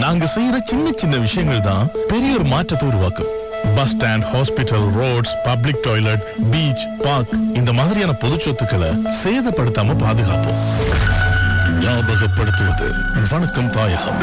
நாங்க செய்யற சின்ன சின்ன விஷயங்கள் தான் பெரிய ஒரு மாற்றத்தை உருவாக்கும் bus stand hospital roads public toilet beach park இந்த மாதிரியான பொது சொத்துக்களை சேதப்படுத்தாம பாதுகாப்போம் ஞாபகப்படுத்துவது வணக்கம் தாயகம்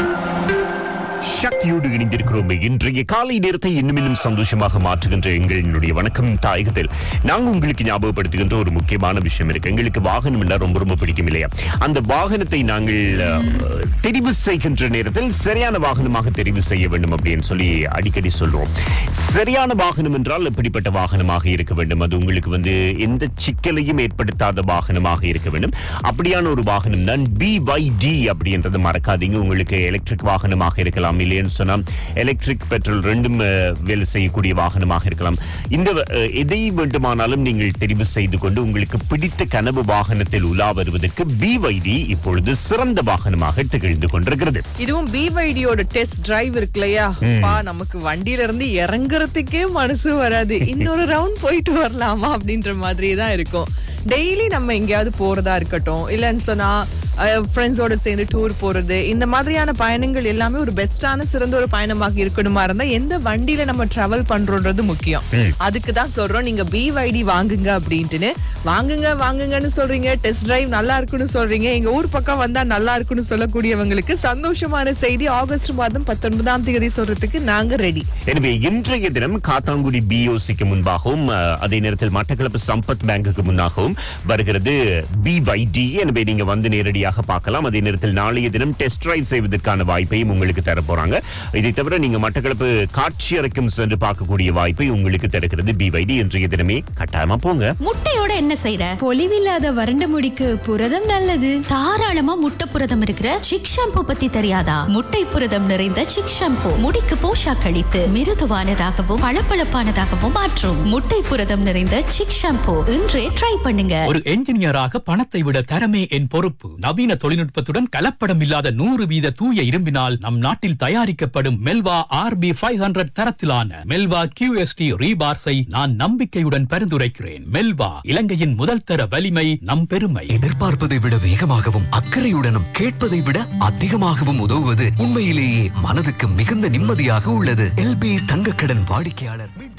சக்தியோடு இணைந்திருக்கிறோம் இன்றைய காலை நேரத்தை இன்னும் இன்னும் சந்தோஷமாக மாற்றுகின்ற எங்களுடைய வணக்கம் தாயகத்தில் நாங்கள் உங்களுக்கு ஞாபகப்படுத்துகின்ற ஒரு முக்கியமான விஷயம் இருக்கு எங்களுக்கு வாகனம் எல்லாம் ரொம்ப ரொம்ப பிடிக்கும் இல்லையா அந்த வாகனத்தை நாங்கள் அஹ், தெரிவு செய்கின்ற நேரத்தில் சரியான வாகனமாக தெரிவு செய்ய வேண்டும் அப்படின்னு சொல்லி அடிக்கடி சொல்றோம் சரியான வாகனம் என்றால் எப்படிப்பட்ட வாகனமாக இருக்க வேண்டும் அது உங்களுக்கு வந்து எந்த சிக்கலையும் ஏற்படுத்தாத வாகனமாக இருக்க வேண்டும் அப்படியான ஒரு வாகனம் தான் பிஒய்டி அப்படின்றது மறக்காதீங்க உங்களுக்கு எலக்ட்ரிக் வாகனமாக இருக்கலாம் இல்லைன்னு சொன்னா எலக்ட்ரிக் பெட்ரோல் ரெண்டும் அஹ், வேலை செய்யக்கூடிய வாகனமாக இருக்கலாம் இந்த அஹ், எதை வேண்டுமானாலும் நீங்கள் தெரிவு செய்து கொண்டு உங்களுக்கு பிடித்த கனவு வாகனத்தில் உலா வருவதற்கு பிஒய்டி இப்பொழுது சிறந்த வாகனமாக திகழ்ந்து கொண்டிருக்கிறது இதுவும் பிவைடியோட டெஸ்ட் டிரைவ் இருக்கு இல்லையா பா நமக்கு வண்டியில இருந்து இறங்குறதுக்கே மனசு வராது இன்னொரு ரவுண்ட் போயிட்டு வரலாமா அப்படின்ற மாதிரி தான் இருக்கும் டெய்லி நம்ம எங்கேயாவது போறதா இருக்கட்டும் இல்லைன்னு சொன்னா ஃப்ரெண்ட்ஸோட சேர்ந்து டூர் போறது இந்த மாதிரியான பயணங்கள் எல்லாமே ஒரு பெஸ்டான சிறந்த ஒரு பயணமாக இருக்கணுமா இருந்தா எந்த வண்டியில நம்ம டிராவல் பண்றோன்றது முக்கியம் அதுக்கு தான் சொல்றோம் நீங்க பிவைடி வாங்குங்க அப்படின்ட்டுன்னு வாங்குங்க வாங்குங்கன்னு சொல்றீங்க டெஸ்ட் டிரைவ் நல்லா இருக்குன்னு சொல்றீங்க எங்க ஊர் பக்கம் வந்தா நல்லா இருக்குன்னு சொல்லக்கூடியவங்களுக்கு சந்தோஷமான செய்தி ஆகஸ்ட் மாதம் பத்தொன்பதாம் தேதி சொல்றதுக்கு நாங்க ரெடி எனவே இன்றைய தினம் காத்தாங்குடி பிஓசிக்கு முன்பாகவும் அஹ், அதே நேரத்தில் மட்டக்களப்பு சம்பத் பேங்குக்கு முன்னாகவும் வருகிறது பிஒய்டி எனவே நீங்க வந்து நேரடியாக பார்க்கலாம் அதே நேரத்தில் நாளைய தினம் டெஸ்ட் டிரைவ் செய்வதற்கான வாய்ப்பையும் உங்களுக்கு தர போறாங்க இதை தவிர நீங்க மட்டக்களப்பு காட்சி அறைக்கும் சென்று பார்க்கக்கூடிய வாய்ப்பை உங்களுக்கு தருகிறது பிஒய்டி இன்றைய தினமே கட்டாயமா போங்க முட்டையோட என்ன செய்யற பொலிவில்லாத வறண்ட முடிக்கு புரதம் நல்லது தாராளமா முட்டை புரதம் இருக்கிற சிக் ஷாம்பு பத்தி தெரியாதா முட்டை புரதம் நிறைந்த சிக் ஷாம்பு முடிக்கு போஷா கழித்து மிருதுவானதாகவும் பளபளப்பானதாகவும் மாற்றும் முட்டை புரதம் நிறைந்த சிக் ஷாம்பு இன்றே ட்ரை பண்ணுங்க ஒரு என்ஜினியராக பணத்தை விட தரமே என் பொறுப்பு நவீன தொழில்நுட்பத்துடன் கலப்படம் இல்லாத நூறு வீத தூய இரும்பினால் நம் நாட்டில் தயாரிக்கப்படும் மெல்வா ஆர்பி ஃபைவ் ஹண்ட்ரட் தரத்திலான மெல்வா கியூஎஸ்டி ரீபார்ஸை நான் நம்பிக்கையுடன் பரிந்துரைக்கிறேன் மெல்வா இலங்கையின் முதல் தர வலிமை நம் பெருமை எதிர்பார்ப்பதை விட வேகமாகவும் அக்கறையுடனும் கேட்பதை விட அதிகமாகவும் உதவுவது உண்மையிலேயே மனதுக்கு மிகுந்த நிம்மதியாக உள்ளது எல்பி தங்கக்கடன் வாடிக்கையாளர்